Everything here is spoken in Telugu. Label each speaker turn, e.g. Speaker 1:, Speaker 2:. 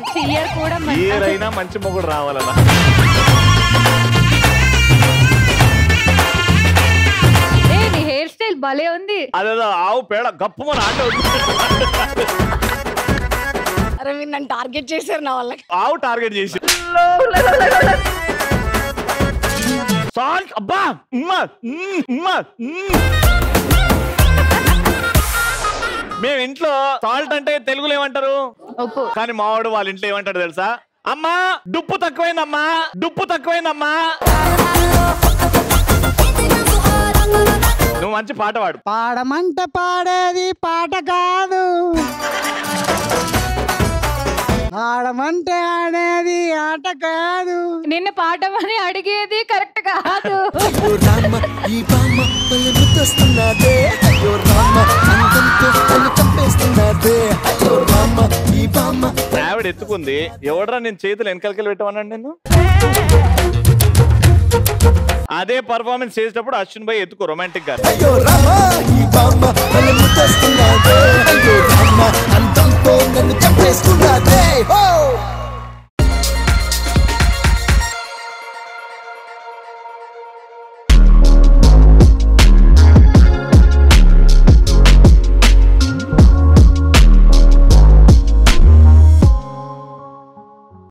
Speaker 1: నెక్స్ట్ ఇయర్ కూడా మంచి-
Speaker 2: ఇయర్ అయినా మంచి మొగుడు రావాలన్నా
Speaker 1: ఏ నీ హెయిర్ స్టైల్ భలే ఉంది
Speaker 2: అదేదో ఆవు పేడ గప్పు మన ఆట
Speaker 3: అరే మీరు నన్ను టార్గెట్ చేశారు నా వాళ్ళకి
Speaker 2: ఆవు టార్గెట్ చేసి సాల్ట్ అబ్బా ఉమ్మ, ఉమ్, ఉమ్మ, ఉమ్. మేము ఇంట్లో సాల్ట్ అంటే తెలుగులో ఏమంటారు
Speaker 1: ఉప్పు
Speaker 2: కానీ మావాడు వాళ్ళ ఇంట్లో ఏమంటాడు తెలుసా అమ్మా డుప్పు తక్కువైందమ్మా డుప్పు తక్కువైందమ్మా నువ్వు మంచి పాట పాడు
Speaker 4: పాడమంట పాడేది పాట కాదు ఆడమంటే ఆడేది ఆట కాదు
Speaker 1: నిన్ను పాడమని అడిగేది కరెక్ట్ కాదు
Speaker 5: అయ్యో రామ ఈ బామ్మ భలే ముద్దొస్తున్నదే అయ్యో రామ అందంతో నన్ను చంపేస్తున్నదే అయ్యో రామ ఈ బామ్మ
Speaker 2: ఆవిడ ఎత్తుకుంది ఎవడరా నేను చేతులు వెనకాలకెళ్ళి పెట్టమన్నాడు నేను అదే పర్ఫార్మెన్స్ చేసేటప్పుడు అశ్విన్ భాయ్ ఎత్తుకో రొమాంటిక్ గా
Speaker 5: అయ్యో రామ ఈ బామ్మ భలే ముద్దొస్తున్నదే అయ్యో రామ అందంతో నన్ను చంపేస్తున్నదే ఓ